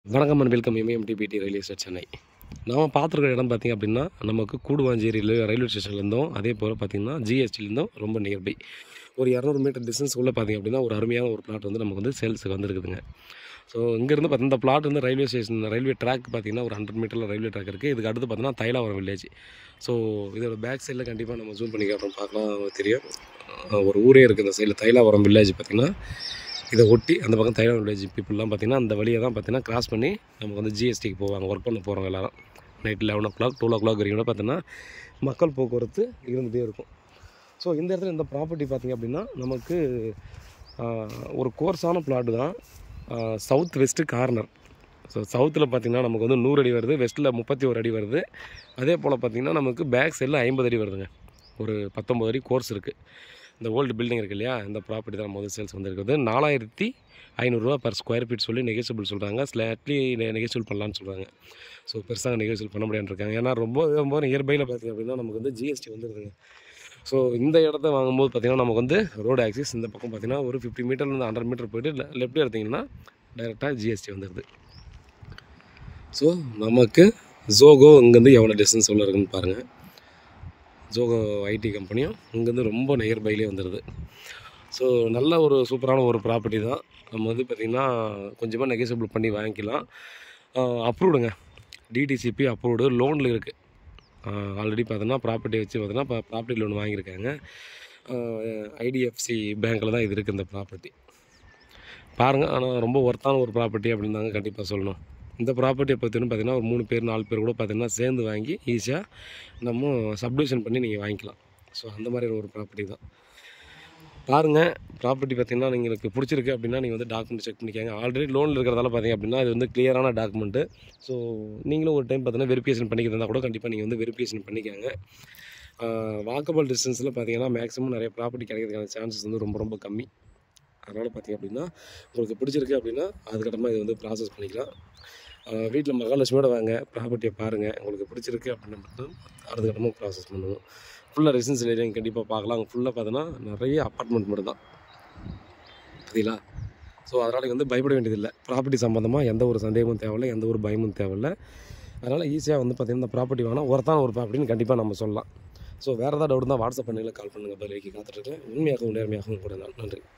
வணக்கம் and welcome எம்எம்டிபிடி railway station Chennai நாம் பார்த்துருக்க இடம் பார்த்திங்க அப்படின்னா நமக்கு கூடுவாஞ்சேரியில் ரயில்வே ஸ்டேஷன்லேருந்தும் அதே போல் பார்த்திங்கன்னா ஜிஎஸ்டிலேருந்தும் ரொம்ப நியர்பை ஒரு இரநூறு மீட்டர் டிஸ்டன்ஸ்க்குள்ளே பார்த்திங்க அப்படின்னா ஒரு அருமையான ஒரு பிளாட் வந்து நமக்கு வந்து சேல்ஸுக்கு வந்துருக்குதுங்க ஸோ இங்கேருந்து பார்த்திங்கன்னா இந்த பிளாட் வந்து ரயில்வே ஸ்டேஷன் ரயில்வே ட்ராக் பார்த்திங்கன்னா ஒரு ஹண்ட்ரட் மீட்டரில் ரயில்வே ட்ராக் இருக்குது இதுக்கு அடுத்து பார்த்தீங்கன்னா தைலாவரம் வில்லேஜ் ஸோ இதோட பேக் சைடில் கண்டிப்பாக நம்ம ஜூம் பண்ணி காட்டுறோம் பார்க்கலாம் தெரியும் அஹ் ஒரு ஊரே இருக்குது இந்த சைடில் தைலாவரம் வில்லேஜ் பார்த்திங்கன்னா இதை ஒட்டி அந்த பக்கம் தைலாவரம் வில்லேஜ் பீப்புளெலாம் பார்த்திங்கன்னா அந்த வழியை தான் பார்த்திங்கன்னா கிராஸ் பண்ணி நமக்கு வந்து ஜிஎஸ்டிக்கு போவாங்க ஒர்க் பண்ண போகிறவங்க எல்லாரும் night eleven o'clock twelve o'clock வரைக்கும் கூட பார்த்தீங்கன்னா மக்கள் போக்குவரத்து இருந்துகிட்டே இருக்கும் ஸோ இந்த இடத்துல இந்த ப்ராப்பர்ட்டி பார்த்திங்க அப்படின்னா நமக்கு ஆஹ், ஒரு கோர்ஸான பிளாட் தான் சவுத் வெஸ்ட்டு கார்னர் ஸோ சவுத்தில் பார்த்திங்கன்னா நமக்கு வந்து நூறு அடி வருது வெஸ்ட்டில் முப்பத்தி ஒரு அடி வருது அதே போல் பார்த்திங்கன்னா நமக்கு பேக் சைடில் ஐம்பது அடி வருதுங்க ஒரு பத்தொம்பது அடி கோர்ஸ் இருக்குது இந்த ஓல்டு பில்டிங் இருக்கு இல்லையா இந்த ப்ராப்பர்ட்டி தான் முதல் சேல்ஸ் வந்துருக்குது நாலாயிரத்தி ஐநூறுரூவா பர் ஸ்கொயர் ஃபீட் சொல்லி நெகோசியபிள் சொல்கிறாங்க ஸ்லாட்லி நெகோசியபிள் பண்ணலான்னு சொல்கிறாங்க ஸோ பெருசாக நெகோசியபிள் பண்ண முடியாதுன்னு இருக்காங்க ஏன்னா ரொம்ப ரொம்ப நியர்பையில் பார்த்திங்க அப்படின்னா நமக்கு வந்து ஜிஎஸ்டி வந்துருதுங்க ஸோ இந்த இடத்த வாங்கும்போது பார்த்திங்கன்னா நமக்கு வந்து ரோடு ஆக்சிஸ் இந்த பக்கம் பார்த்திங்கன்னா ஒரு ஃபிஃப்டி மீட்டர்லேருந்து ஹண்ட்ரட் மீட்டர் போயிட்டு லெஃப்ட் எடுத்திங்கன்னா டைரெக்டாக ஜிஎஸ்டி வந்துடுது ஸோ நமக்கு ஜோகோ இங்கேருந்து எவ்வளோ டிஸ்டன்ஸ் உள்ள இருக்குன்னு பாருங்கள் ஜோகோ ஐடி கம்பெனியும் இங்கேருந்து ரொம்ப நியர்பைலே வந்துடுது ஸோ நல்ல ஒரு சூப்பரான ஒரு ப்ராப்பர்ட்டி தான் நம்ம வந்து பார்த்திங்கன்னா கொஞ்சமாக நெகோசியபிள் பண்ணி வாங்கிக்கலாம் அப்ரூவ்டுங்க டிடிசிபி அப்ரூவ்டு லோனில் இருக்குது ஆல்ரெடி பார்த்தோன்னா ப்ராப்பர்ட்டி வச்சு பார்த்தோன்னா இப்போ ப்ராப்பர்ட்டி லோன் வாங்கியிருக்காங்க ஐடிஎஃப்சி பேங்க்கில் தான் இது இருக்குது இந்த ப்ராப்பர்ட்டி பாருங்கள் ஆனால் ரொம்ப ஒர்த்தான ஒரு ப்ராப்பர்ட்டி அப்படின்னு தாங்க கண்டிப்பாக சொல்லணும் இந்த ப்ராப்பர்ட்டியை பற்றினு பார்த்தீங்கன்னா ஒரு மூணு பேர் நாலு பேர் கூட பார்த்தீங்கன்னா சேர்ந்து வாங்கி ஈஸியாக நம்ம சப்டிவிஷன் பண்ணி நீங்கள் வாங்கிக்கலாம் ஸோ அந்த மாதிரி ஒரு ப்ராப்பர்ட்டி தான் பாருங்கள் ப்ராப்பர்ட்டி பார்த்தீங்கன்னா உங்களுக்கு பிடிச்சிருக்கு அப்படின்னா நீங்கள் வந்து டாக்குமெண்ட் செக் பண்ணிக்கோங்க ஆல்ரெடி லோனில் இருக்கிறதால பார்த்தீங்க அப்படின்னா இது வந்து கிளியரான டாக்குமெண்ட்டு ஸோ நீங்களும் ஒரு டைம் பார்த்தீங்கன்னா வெரிஃபிகேஷன் பண்ணிக்கிறதா கூட கண்டிப்பாக நீங்கள் வந்து வெரிஃபிகேஷன் பண்ணிக்கோங்க வாக்கபிள் டிஸ்டன்ஸில் பார்த்தீங்கன்னா மேக்ஸிமம் நிறைய ப்ராப்பர்ட்டி கிடைக்கிறதுக்கான சான்சஸ் வந்து ரொம்ப ரொம்ப கம்மி அதனால் பார்த்தீங்க அப்படின்னா உங்களுக்கு பிடிச்சிருக்கு அப்படின்னா அதுக்கப்புறமா இது வந்து ப்ராசஸ் பண்ணிக்கலாம் வீட்டில் மகாலட்சுமியோட வாங்க ப்ராப்பர்ட்டியை பாருங்கள் உங்களுக்கு பிடிச்சிருக்கு அப்படின்னா மட்டும் அடுத்த கட்டமாக ப்ராசஸ் பண்ணுவோம் ஃபுல்லாக ரெசிடென்சியல் ஏரியா கண்டிப்பாக பார்க்கலாம் அங்கே ஃபுல்லாக பார்த்தோன்னா நிறைய அப்பார்ட்மெண்ட் மட்டும் தான் சரிங்களா ஸோ அதனால் வந்து பயப்பட வேண்டியதில்லை ப்ராப்பர்ட்டி சம்மந்தமாக எந்த ஒரு சந்தேகமும் தேவையில்லை எந்த ஒரு பயமும் தேவையில்லை அதனால் ஈஸியாக வந்து பார்த்திங்கன்னா இந்த ப்ராப்பர்ட்டி வாங்கினா ஒருத்தான ஒரு ப்ராப்பர்ட்டின்னு கண்டிப்பாக நம்ம சொல்லலாம் ஸோ வேறு ஏதாவது டவுட் தான் வாட்ஸ்அப் பண்ணியில் கால் பண்ணுங்கள் பதிலுக்கு காத்துட்ருக்கேன் உண்மையாகவும் நேர்மையாகவும் கூட நான் நன்றி